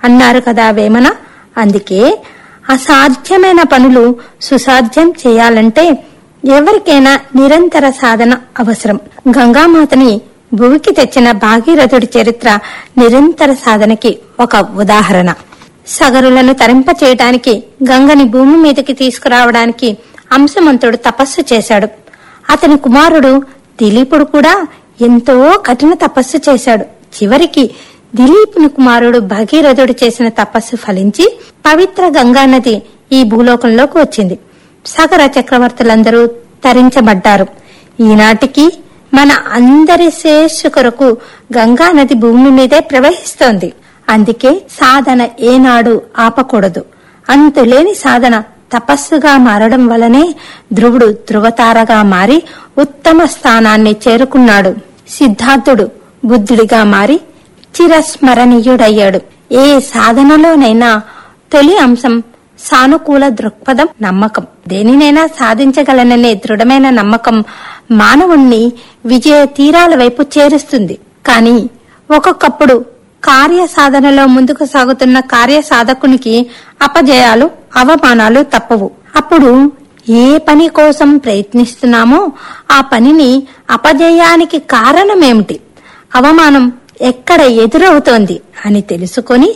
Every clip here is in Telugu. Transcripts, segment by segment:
అన్నారు కదా వేమన అందుకే అసాధ్యమైన పనులు సుసాధ్యం చేయాలంటే ఎవరికైనా నిరంతర సాధన అవసరం గంగామాతని భూమికి తెచ్చిన భాగీరథుడి చరిత్ర నిరంతర సాధనకి ఒక ఉదాహరణ సగరులను తరింప చేయటానికి గంగని భూమి మీదకి తీసుకురావడానికి అంశమంతుడు తపస్సు చేశాడు అతని కుమారుడు దిలీపుడు కూడా ఎంతో కఠిన తపస్సు చేశాడు చివరికి దిలీపుని కుమారుడు భగీరథుడు చేసిన తపస్సు ఫలించి పవిత్ర గంగా నది ఈ భూలోకంలోకి వచ్చింది సగర చక్రవర్తులందరూ తరించబడ్డారు ఈనాటికి మన అందరి శ్రేయస్సు కొరకు గంగా నది భూమి మీదే ప్రవహిస్తోంది అందుకే సాధన ఏనాడు ఆపకూడదు అంతులేని సాధన తపస్సుగా మారడం వలనే ధ్రువుడు ధ్రువతారగా మారి ఉత్తమ స్థానాన్ని చేరుకున్నాడు సిద్ధార్థుడు బుద్ధుడిగా మారి చిరస్మరణీయుడయ్యాడు ఏ సాధనలోనైనా తొలి అంశం సానుకూల దృక్పథం నమ్మకం దేనినైనా సాధించగలననే దృఢమైన నమ్మకం మానవుణ్ణి విజయ తీరాల వైపు చేరుస్తుంది కానీ ఒక్కొక్కప్పుడు కార్య సాధనలో ముందుకు సాగుతున్న కార్య సాధకునికి అపజయాలు అవమానాలు తప్పవు అప్పుడు ఏ పని కోసం ప్రయత్నిస్తున్నామో ఆ పనిని అపజయానికి కారణమేమిటి అవమానం ఎక్కడ ఎదురవుతోంది అని తెలుసుకొని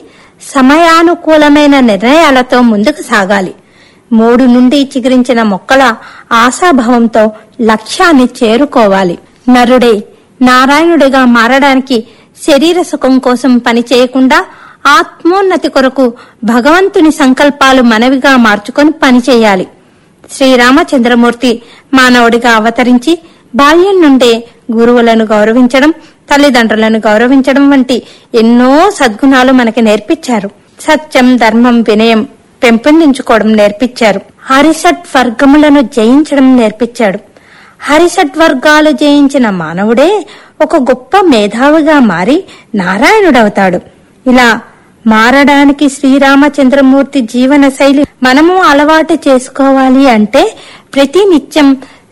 సమయానుకూలమైన నిర్ణయాలతో ముందుకు సాగాలి మూడు నుండి చిగురించిన మొక్కల ఆశాభావంతో లక్ష్యాన్ని చేరుకోవాలి నరుడే నారాయణుడిగా మారడానికి శరీర సుఖం కోసం పని చేయకుండా ఆత్మోన్నతి కొరకు భగవంతుని సంకల్పాలు మనవిగా మార్చుకొని పనిచేయాలి శ్రీరామచంద్రమూర్తి మానవుడిగా అవతరించి బాల్యం నుండే గురువులను గౌరవించడం తల్లిదండ్రులను గౌరవించడం వంటి ఎన్నో సద్గుణాలు మనకి నేర్పించారు సత్యం ధర్మం వినయం పెంపొందించుకోవడం నేర్పించారు హరిషట్ వర్గములను జయించడం నేర్పించాడు హరిషట్ వర్గాలు జయించిన మానవుడే ఒక గొప్ప మేధావిగా మారి నారాయణుడవుతాడు ఇలా మారడానికి శ్రీరామచంద్రమూర్తి జీవన శైలి మనము అలవాటు చేసుకోవాలి అంటే ప్రతి నిత్యం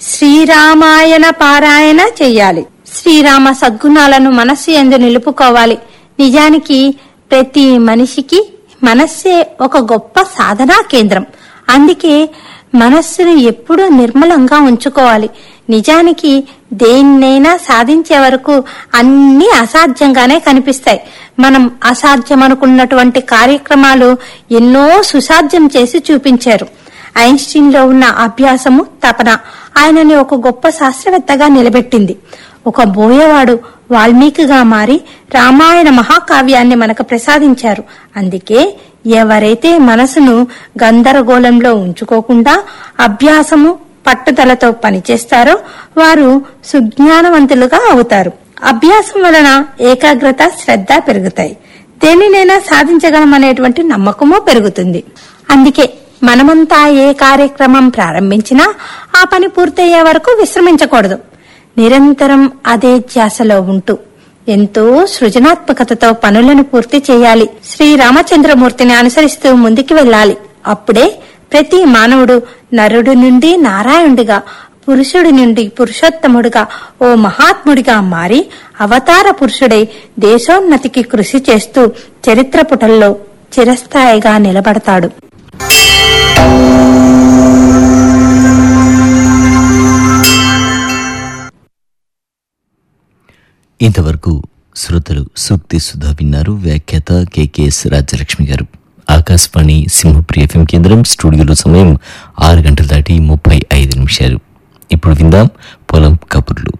శ్రీరామాయణ పారాయణ చెయ్యాలి శ్రీరామ సద్గుణాలను మనస్సు ఎందు నిలుపుకోవాలి నిజానికి ప్రతి మనిషికి మనస్సే ఒక గొప్ప సాధనా కేంద్రం అందుకే మనస్సును ఎప్పుడూ నిర్మలంగా ఉంచుకోవాలి నిజానికి దేన్నైనా సాధించే వరకు అన్ని అసాధ్యంగానే కనిపిస్తాయి మనం అసాధ్యం అనుకున్నటువంటి కార్యక్రమాలు ఎన్నో సుసాధ్యం చేసి చూపించారు ఐన్స్టీన్ లో ఉన్న అభ్యాసము తపన ఆయనని ఒక గొప్ప శాస్త్రవేత్తగా నిలబెట్టింది ఒక బోయవాడు వాల్మీకిగా మారి రామాయణ మహాకావ్యాన్ని మనకు ప్రసాదించారు అందుకే ఎవరైతే మనసును గందరగోళంలో ఉంచుకోకుండా అభ్యాసము పట్టుదలతో పనిచేస్తారో వారు సుజ్ఞానవంతులుగా అవుతారు అభ్యాసం వలన ఏకాగ్రత శ్రద్ధ పెరుగుతాయి దేనినైనా సాధించగలమనేటువంటి నమ్మకము పెరుగుతుంది అందుకే మనమంతా ఏ కార్యక్రమం ప్రారంభించినా ఆ పని పూర్తయ్యే వరకు విశ్రమించకూడదు నిరంతరం అదే ధ్యాసలో ఉంటూ ఎంతో సృజనాత్మకతతో పనులను పూర్తి చేయాలి శ్రీరామచంద్రమూర్తిని అనుసరిస్తూ ముందుకు వెళ్ళాలి అప్పుడే ప్రతి మానవుడు నరుడు నుండి నారాయణుడిగా పురుషుడి నుండి పురుషోత్తముడిగా ఓ మహాత్ముడిగా మారి అవతార పురుషుడై దేశోన్నతికి కృషి చేస్తూ చరిత్ర పుటల్లో చిరస్థాయిగా నిలబడతాడు ఇంతవరకు శ్రోతలు సూక్తి సుధా విన్నారు వ్యాఖ్యాత కెకెఎస్ రాజ్యలక్ష్మి గారు ఆకాశవాణి సింహప్రియ ఎఫ్ఎం కేంద్రం స్టూడియోలో సమయం ఆరు గంటల దాటి ముప్పై ఐదు నిమిషాలు ఇప్పుడు విందాం పొలం కబుర్లు